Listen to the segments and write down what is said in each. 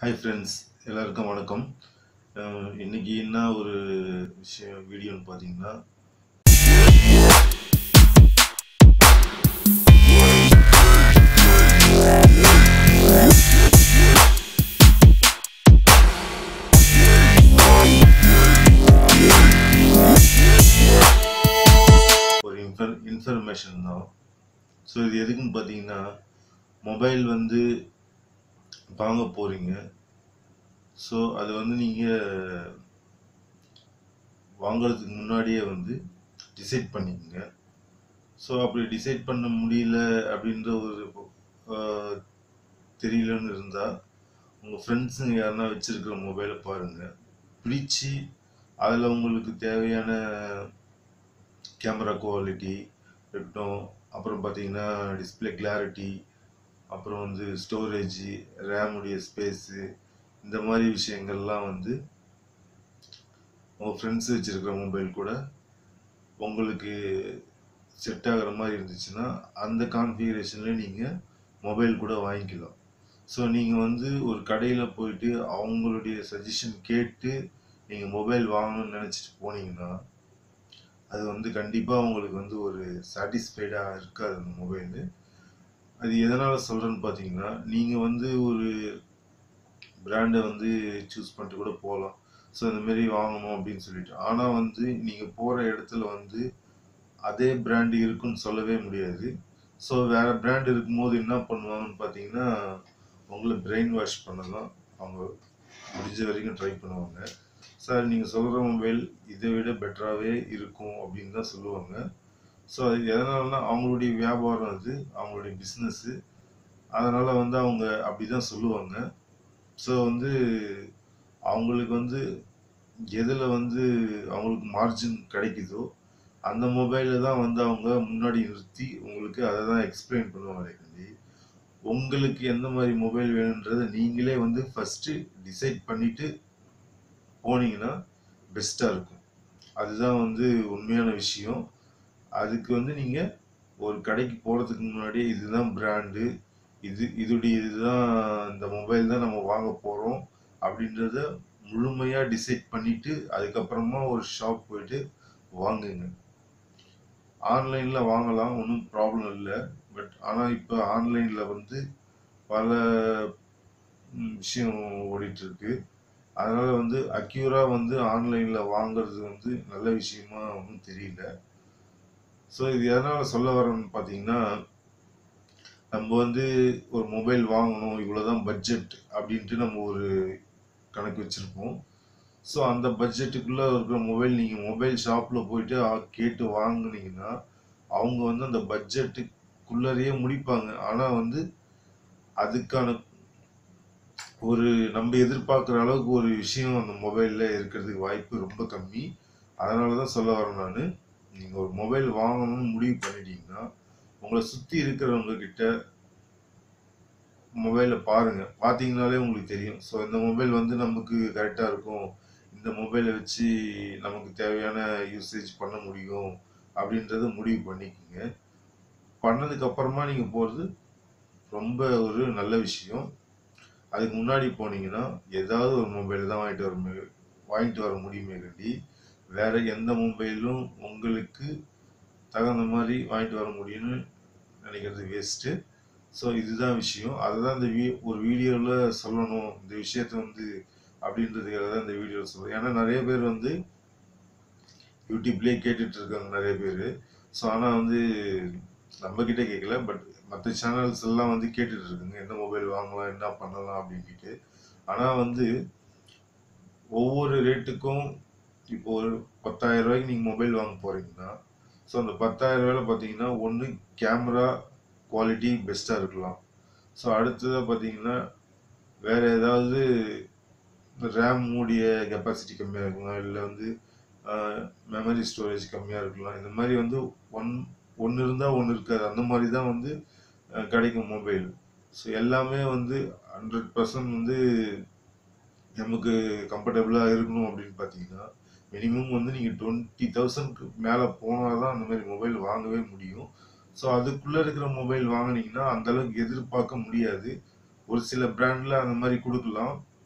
hi friends எல்லாருக்கும் வணக்கம் அஹ் இன்னைக்கு என்ன ஒரு விஷயம் வீடியோன்னு பார்த்தீங்கன்னா ஒரு இன்ஃபர் இன்ஃபர்மேஷன் தான் ஸோ இது எதுக்குன்னு பார்த்தீங்கன்னா மொபைல் வந்து வாங்க போகிறீங்க ஸோ அது வந்து நீங்கள் வாங்குறதுக்கு முன்னாடியே வந்து டிசைட் பண்ணிக்கங்க ஸோ அப்படி டிசைட் பண்ண முடியல அப்படின்ற ஒரு ஆஹ், தெரியலன்னு இருந்தால் உங்கள் ஃப்ரெண்ட்ஸுங்க யாருன்னா வச்சுருக்கிற மொபைலை பாருங்கள் பிடிச்சி அதில் உங்களுக்கு தேவையான கேமரா குவாலிட்டி இருக்கட்டும் அப்புறம் பார்த்தீங்கன்னா டிஸ்பிளே கிளாரிட்டி அப்புறம் வந்து ஸ்டோரேஜ் ரேமுடைய ஸ்பேஸு இந்த மாதிரி விஷயங்கள்லாம் வந்து உங்கள் ஃப்ரெண்ட்ஸ் வச்சுருக்கிற மொபைல் கூட உங்களுக்கு செட் ஆகிற மாதிரி இருந்துச்சுன்னா அந்த கான்ஃபிகரேஷனில் நீங்கள் மொபைல் கூட வாங்கிக்கலாம் ஸோ நீங்கள் வந்து ஒரு கடையில் போயிட்டு அவங்களுடைய சஜஷன் கேட்டு நீங்கள் மொபைல் வாங்கணும்னு நினச்சிட்டு போனீங்கன்னா அது வந்து கண்டிப்பாக உங்களுக்கு வந்து ஒரு சாட்டிஸ்ஃபைடாக இருக்காது அந்த மொபைலு அது எதனால் சொல்கிறேன்னு பார்த்தீங்கன்னா நீங்கள் வந்து ஒரு பிராண்டை வந்து சூஸ் பண்ணிட்டு கூட போகலாம் ஸோ இந்த மாதிரி வாங்கணும் அப்படின்னு சொல்லிட்டு ஆனால் வந்து நீங்கள் போகிற இடத்துல வந்து அதே பிராண்டு இருக்குன்னு சொல்லவே முடியாது ஸோ வேறு பிராண்ட் இருக்கும்போது என்ன பண்ணுவாங்கன்னு பார்த்தீங்கன்னா உங்களை பிரெயின் வாஷ் பண்ணலாம் அவங்க முடிஞ்ச வரைக்கும் ட்ரை பண்ணுவாங்க சார் நீங்கள் சொல்கிற மொபைல் இதை விட பெட்டராகவே இருக்கும் அப்படின்னு தான் சொல்லுவாங்க ஸோ அது எதனாலனா அவங்களுடைய வியாபாரம் அது அவங்களுடைய பிஸ்னஸ்ஸு அதனால் வந்து அவங்க அப்படி தான் சொல்லுவாங்க ஸோ வந்து அவங்களுக்கு வந்து எதில் வந்து அவங்களுக்கு மார்ஜின் கிடைக்குதோ அந்த மொபைலில் தான் வந்து அவங்க முன்னாடி நிறுத்தி உங்களுக்கு அதை தான் எக்ஸ்பிளைன் பண்ணுவாங்க கண்டி உங்களுக்கு எந்த மாதிரி மொபைல் வேணுன்றதை நீங்களே வந்து ஃபஸ்ட்டு டிசைட் பண்ணிவிட்டு போனீங்கன்னா பெஸ்ட்டாக இருக்கும் அதுதான் வந்து உண்மையான விஷயம் அதுக்கு வந்து நீங்கள் ஒரு கடைக்கு போகிறதுக்கு முன்னாடியே இதுதான் பிராண்டு இது இதுடைய இதுதான் இந்த மொபைல் தான் நம்ம வாங்க போகிறோம் அப்படின்றத முழுமையாக டிசைட் பண்ணிவிட்டு அதுக்கப்புறமா ஒரு ஷாப் போயிட்டு வாங்குங்க ஆன்லைனில் வாங்கலாம் ஒன்றும் ப்ராப்ளம் இல்லை பட் ஆனால் இப்போ ஆன்லைனில் வந்து பல ம், விஷயம் ஓடிட்டுருக்கு அதனால் வந்து அக்யூராக வந்து ஆன்லைனில் வாங்குறது வந்து நல்ல விஷயமா ஒன்றும் தெரியல ஸோ இது எதனால் சொல்ல வரேன்னு பார்த்தீங்கன்னா நம்ம வந்து ஒரு மொபைல் வாங்கணும் இவ்வளோதான் பட்ஜெட் அப்படின்ட்டு நம்ம ஒரு கணக்கு வச்சுருப்போம் ஸோ அந்த பட்ஜெட்டுக்குள்ளே இருக்கிற மொபைல் நீங்கள் மொபைல் ஷாப்பில் போயிட்டு ஆ- கேட்டு வாங்குனீங்கன்னா அவங்க வந்து அந்த பட்ஜெட்டுக்குள்ளரையே முடிப்பாங்க ஆனால் வந்து அதுக்கான ஒரு நம்ம எதிர்பார்க்குற அளவுக்கு ஒரு விஷயம் அந்த மொபைலில் இருக்கிறதுக்கு வாய்ப்பு ரொம்ப கம்மி அதனால தான் சொல்ல வரேன் நான் நீங்கள் ஒரு மொபைல் வாங்கணும்னு முடிவு பண்ணிட்டீங்கன்னா உங்களை சுற்றி இருக்கிறவங்க கிட்ட மொபைலை பாருங்கள் பார்த்தீங்கனாலே உங்களுக்கு தெரியும் ஸோ இந்த மொபைல் வந்து நமக்கு கரெக்டாக இருக்கும் இந்த மொபைலை வச்சு நமக்கு தேவையான யூசேஜ் பண்ண முடியும் அப்படின்றத முடிவு பண்ணிக்கோங்க பண்ணதுக்கு அப்புறமா நீங்கள் போகிறது ரொம்ப ஒரு நல்ல விஷயம் அதுக்கு முன்னாடி போனீங்கன்னா ஏதாவது ஒரு மொபைல் தான் வாங்கிட்டு வர மு- வாங்கிட்டு வர முடியுமே கண்டி வேற எந்த மொபைலும் உங்களுக்கு தகுந்த மாதிரி வாங்கிட்டு வர முடியும்னு நினைக்கிறது வேஸ்ட்டு ஸோ இதுதான் விஷயம் அதை தான் இந்த வீ ஒரு வீடியோவில் சொல்லணும் இந்த விஷயத்த வந்து அப்படின்றதுக்காக தான் இந்த வீடியோவில் சொல்கிறேன் ஏன்னா நிறைய பேர் வந்து யூடியூப்லேயே கேட்டுட்டு இருக்காங்க நிறைய பேர் ஸோ ஆனால் வந்து நம்ம கிட்ட கேட்கல பட் மற்ற சேனல்ஸ் எல்லாம் வந்து கேட்டுட்டு இருக்குங்க என்ன மொபைல் வாங்கலாம் என்ன பண்ணலாம் அப்படின்ட்டு ஆனால் வந்து ஒவ்வொரு ரேட்டுக்கும் இப்போ ஒரு பத்தாயிரம் ரூபாய்க்கு நீங்கள் மொபைல் வாங்க போறீங்கன்னா ஸோ அந்த பத்தாயிரம் ரூபாயில பார்த்தீங்கன்னா ஒன்று கேமரா குவாலிட்டி பெஸ்ட்டாக இருக்கலாம் ஸோ அடுத்ததாக பார்த்தீங்கன்னா வேற ஏதாவது ரேம் மூடிய கெப்பாசிட்டி கம்மியாக இருக்கலாம் இல்லை வந்து மெமரி ஸ்டோரேஜ் கம்மியாக இருக்கலாம் இந்த மாதிரி வந்து ஒன் ஒன்று இருந்தால் ஒன்று இருக்காது அந்த மாதிரி தான் வந்து அஹ், கிடைக்கும் மொபைல் ஸோ எல்லாமே வந்து ஹண்ட்ரட் பர்சன்ட் வந்து நமக்கு கம்ஃபர்டபுளாக இருக்கணும் அப்படின்னு பார்த்தீங்கன்னா மினிமம் வந்து நீங்கள் டுவெண்ட்டி தௌசண்ட்க்கு மேலே போனால் தான் அந்த மாதிரி மொபைல் வாங்கவே முடியும் ஸோ அதுக்குள்ளே இருக்கிற மொபைல் வாங்குனீங்கன்னா அந்த அளவுக்கு எதிர்பார்க்க முடியாது ஒரு சில பிராண்டில் அந்த மாதிரி கொடுக்கலாம்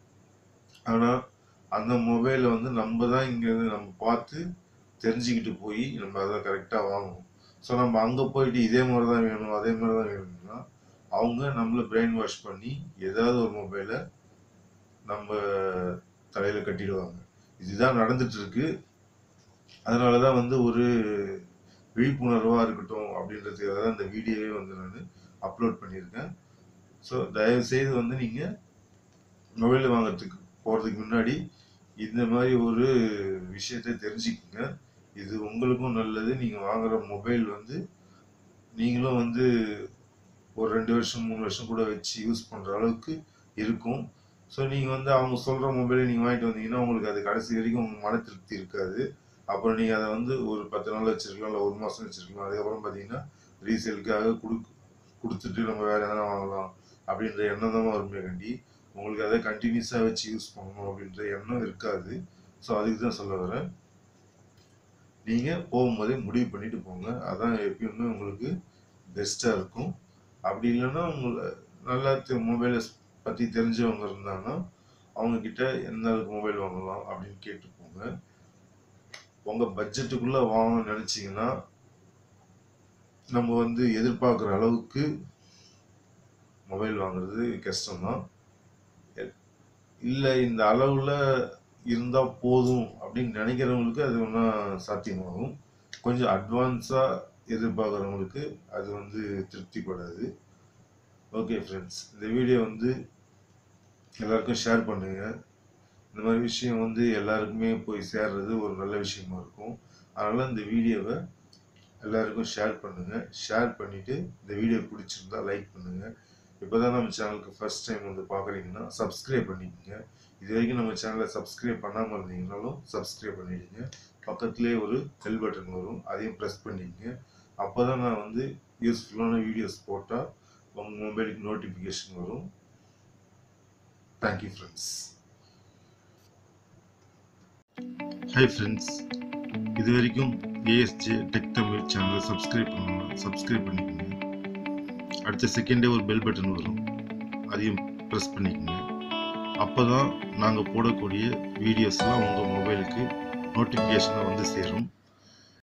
ஆனால் அந்த மொபைலை வந்து நம்ம தான் இங்கேருந்து நம்ம பார்த்து தெரிஞ்சுக்கிட்டு போய் நம்ம அதை கரெக்டாக வாங்கணும் ஸோ நம்ம அங்கே போயிட்டு இதே மாதிரி தான் வேணும் அதே மாதிரி தான் வேணும்னா அவங்க நம்மளை பிரெயின் வாஷ் பண்ணி ஏதாவது ஒரு மொபைலை நம்ம தலையில் கட்டிடுவாங்க இதுதான் நடந்துட்டு இருக்கு அதனால தான் வந்து ஒரு விழிப்புணர்வாக இருக்கட்டும் அப்படின்றதுக்காக தான் இந்த வீடியோவே வந்து நான் அப்லோட் பண்ணியிருக்கேன் ஸோ தயவுசெய்து வந்து நீங்கள் மொபைல் வாங்குறதுக்கு போகிறதுக்கு முன்னாடி இந்த மாதிரி ஒரு விஷயத்தை தெரிஞ்சுக்கோங்க இது உங்களுக்கும் நல்லது நீங்கள் வாங்குற மொபைல் வந்து நீங்களும் வந்து ஒரு ரெண்டு வருஷம் மூணு வருஷம் கூட வச்சு யூஸ் பண்ணுற அளவுக்கு இருக்கும் ஸோ நீங்கள் வந்து அவங்க சொல்கிற மொபைலை நீங்கள் வாங்கிட்டு வந்தீங்கன்னா உங்களுக்கு அது கடைசி வரைக்கும் உங்கள் மன திருப்தி இருக்காது அப்புறம் நீங்கள் அதை வந்து ஒரு பத்து நாள் வச்சிருக்கலாம் இல்லை ஒரு மாதம் வச்சிருக்கலாம் அதுக்கப்புறம் பார்த்தீங்கன்னா ரீசேலுக்காக கொடு கொடுத்துட்டு நம்ம வேறு எதனா வாங்கலாம் அப்படின்ற எண்ணம் தான் வருமே கண்டி உங்களுக்கு அதை கண்டினியூஸாக வச்சு யூஸ் பண்ணணும் அப்படின்ற எண்ணம் இருக்காது ஸோ அதுக்கு தான் சொல்ல வரேன் நீங்கள் போகும்போதே முடிவு பண்ணிட்டு போங்க அதான் எப்பயுமே உங்களுக்கு பெஸ்ட்டாக இருக்கும் அப்படி இல்லைன்னா உங்களை நல்லா மொபைலை பற்றி தெரிஞ்சவங்க இருந்தாங்கன்னா அவங்க கிட்ட எந்த அளவுக்கு மொபைல் வாங்கலாம் அப்படின்னு கேட்டு போங்க உங்கள் பட்ஜெட்டுக்குள்ளே வாங்கணும்னு நினச்சிங்கன்னா நம்ம வந்து எதிர்பார்க்குற அளவுக்கு மொபைல் வாங்குறது கஷ்டம்தான் இல்லை இந்த அளவில் இருந்தால் போதும் அப்படின்னு நினைக்கிறவங்களுக்கு அது ஒன்றா சாத்தியமாகும் கொஞ்சம் அட்வான்ஸாக எதிர்பார்க்குறவங்களுக்கு அது வந்து திருப்திப்படாது ஓகே ஃப்ரெண்ட்ஸ் இந்த வீடியோ வந்து எல்லாருக்கும் ஷேர் பண்ணுங்கள் இந்த மாதிரி விஷயம் வந்து எல்லாருக்குமே போய் சேர்றது ஒரு நல்ல விஷயமா இருக்கும் அதனால் இந்த வீடியோவை எல்லாருக்கும் ஷேர் பண்ணுங்கள் ஷேர் பண்ணிவிட்டு இந்த வீடியோ பிடிச்சிருந்தா லைக் பண்ணுங்கள் இப்போ தான் நம்ம சேனலுக்கு ஃபஸ்ட் டைம் வந்து பார்க்குறீங்கன்னா சப்ஸ்கிரைப் பண்ணிக்கோங்க இது வரைக்கும் நம்ம சேனலை சப்ஸ்கிரைப் பண்ணாமல் இருந்தீங்கனாலும் சப்ஸ்கிரைப் பண்ணிடுங்க பக்கத்துலேயே ஒரு பெல் பட்டன் வரும் அதையும் ப்ரெஸ் பண்ணிக்கங்க அப்போ தான் நான் வந்து யூஸ்ஃபுல்லான வீடியோஸ் போட்டால் உங்கள் மொபைலுக்கு நோட்டிஃபிகேஷன் வரும் தேங்க்யூ ஃப்ரெண்ட்ஸ் ஹாய் ஃப்ரெண்ட்ஸ் இது வரைக்கும் ஏஎஸ்ஜே டெக் தமிழ் சேனலை சப்ஸ்கிரைப் பண்ணலாம் சப்ஸ்கிரைப் பண்ணிக்கோங்க அடுத்த செகண்டே ஒரு பெல் பட்டன் வரும் அதையும் ப்ரெஸ் பண்ணிக்கோங்க அப்போ தான் நாங்கள் போடக்கூடிய வீடியோஸ்லாம் உங்கள் மொபைலுக்கு நோட்டிஃபிகேஷனாக வந்து சேரும்